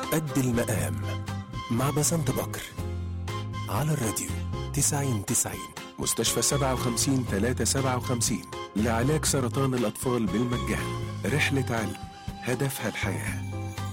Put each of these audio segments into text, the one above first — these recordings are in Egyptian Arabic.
قد المقام مع بسنت بكر على الراديو 90 90 مستشفى 57 357 لعلاج سرطان الأطفال بالمجان رحلة علم هدفها الحياه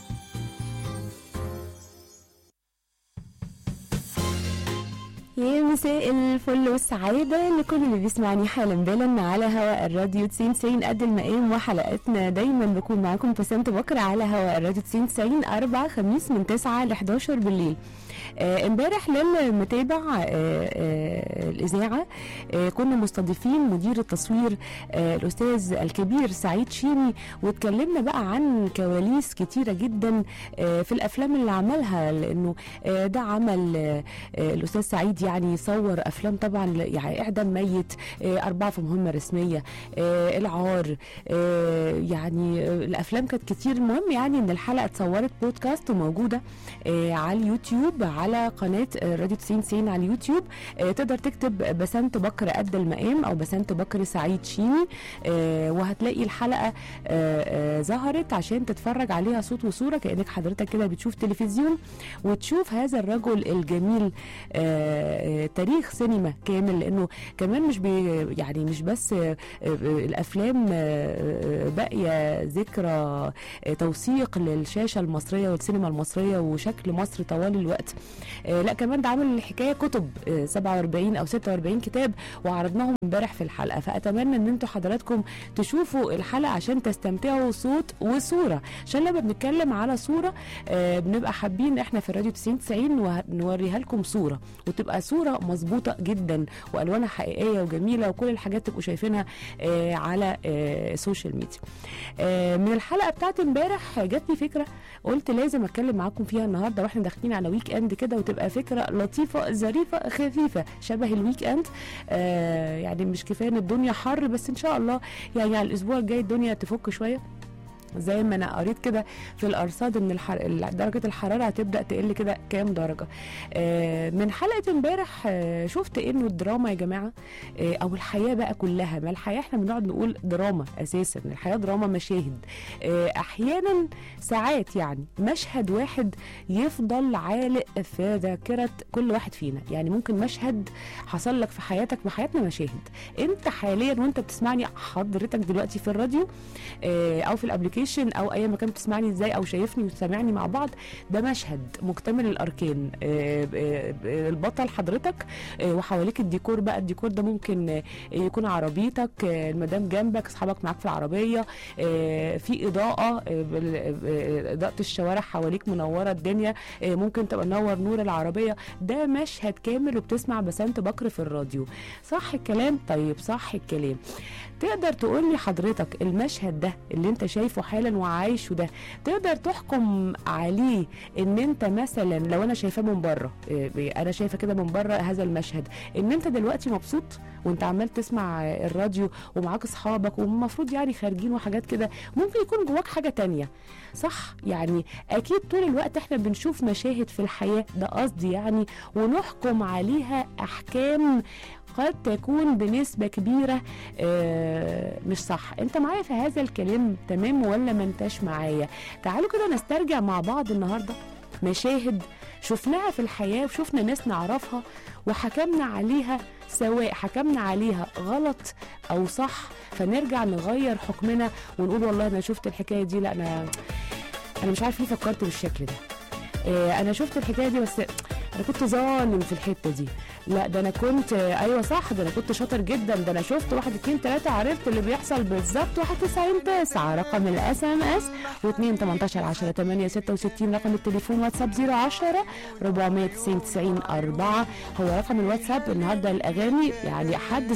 يا مساء الفل والسعادة لكل اللي بيسمعني حالا بالا على هواء الراديو 90 90 قد المقام وحلقاتنا دايما بكون معاكم بسنت بكرة على هواء الراديو 90 90 أربع خميس من 9 ل 11 بالليل آه، امبارح للمتابع آه، آه، الإذاعة آه، كنا مستضيفين مدير التصوير آه، الأستاذ الكبير سعيد شيمي واتكلمنا بقى عن كواليس كتيرة جدا آه، في الأفلام اللي عملها لأنه آه، ده عمل آه، آه، الأستاذ سعيد يعني صور أفلام طبعا ل- يعني إعدام ميت آه، أربعة في مهمة رسمية آه، العار آه، يعني آه، الأفلام كانت كتير المهم يعني إن الحلقة اتصورت بودكاست وموجودة آه، على اليوتيوب على قناة آه، راديو 90 90 على اليوتيوب آه، تقدر تكتب بسنت بكر قد المقام أو بسنت بكر سعيد شيمي آه، وهتلاقي الحلقة آه، آه، ظهرت عشان تتفرج عليها صوت وصورة كأنك حضرتك كده بتشوف تلفزيون وتشوف هذا الرجل الجميل آه، آه، تاريخ سينما كامل لأنه كمان مش بي يعني مش بس آه، آه، الأفلام آه، آه، باقية ذكرى آه، توثيق للشاشة المصرية والسينما المصرية وشكل مصر طوال الوقت آه، لا كمان ده عامل الحكاية كتب آه، 47 أو 46 كتاب وعرضناهم امبارح في الحلقة فأتمنى أن انتوا حضراتكم تشوفوا الحلقة عشان تستمتعوا صوت وصورة عشان لما بنتكلم على صورة آه، بنبقى حابين احنا في الراديو 90 90 وه- نوريها لكم صورة وتبقى صورة مظبوطة جدا وألوانها حقيقية وجميلة وكل الحاجات تبقوا شايفينها آه، على آه، السوشيال ميديا آه، من الحلقة بتاعت امبارح جاتني فكرة قلت لازم اتكلم معاكم فيها النهارده واحنا داخلين على ويك اند كده وتبقى فكره لطيفه ظريفه خفيفه شبه الويك اند آه يعني مش كفايه ان الدنيا حر بس ان شاء الله يعني على الاسبوع الجاي الدنيا تفك شويه زي ما انا قريت كده في الارصاد ان الحر... درجه الحراره هتبدا تقل كده كام درجه آه من حلقه امبارح آه شفت انه الدراما يا جماعه آه او الحياه بقى كلها ما الحياه احنا بنقعد نقول دراما اساسا الحياه دراما مشاهد آه احيانا ساعات يعني مشهد واحد يفضل عالق في ذاكره كل واحد فينا يعني ممكن مشهد حصل لك في حياتك وحياتنا مشاهد انت حاليا وانت بتسمعني حضرتك دلوقتي في الراديو آه، او في الابلكيشن او اي مكان بتسمعني ازاي او شايفني وسامعني مع بعض ده مشهد مكتمل الاركان آه، آه، آه، البطل حضرتك آه، وحواليك الديكور بقى الديكور ده ممكن آه، يكون عربيتك آه، المدام جنبك اصحابك معاك في العربيه آه، في اضاءه آه، بال- آه، اضاءه الشوارع حواليك منوره الدنيا آه، ممكن تبقى منور نور العربيه ده مشهد كامل وبتسمع بسنت بكر في الراديو صح الكلام طيب صح الكلام تقدر تقول لي حضرتك المشهد ده اللي انت شايفه حالا وعايشه ده تقدر تحكم عليه ان انت مثلا لو انا شايفاه من بره إيه، انا شايفه كده من بره هذا المشهد ان انت دلوقتي مبسوط وانت عمال تسمع الراديو ومعاك اصحابك والمفروض يعني خارجين وحاجات كده ممكن يكون جواك حاجه تانية صح يعني اكيد طول الوقت احنا بنشوف مشاهد في الحياه ده قصدي يعني ونحكم عليها احكام قد تكون بنسبة كبيرة آه، مش صح انت معايا في هذا الكلام تمام ولا ما انتش معايا تعالوا كده نسترجع مع بعض النهاردة مشاهد شفناها في الحياة وشفنا ناس نعرفها وحكمنا عليها سواء حكمنا عليها غلط او صح فنرجع نغير حكمنا ونقول والله انا شفت الحكاية دي لا انا انا مش عارف ليه فكرت بالشكل ده آه، انا شفت الحكايه دي بس انا كنت ظالم في الحته دي لا ده انا كنت آه، ايوه صح ده انا كنت شاطر جدا ده انا شفت واحد اتنين تلاته عرفت اللي بيحصل بالظبط 91 تسعة رقم الاس ام اس و2 18 10 8 66 رقم التليفون واتساب 010 490 90 4 هو رقم الواتساب النهارده الاغاني يعني حد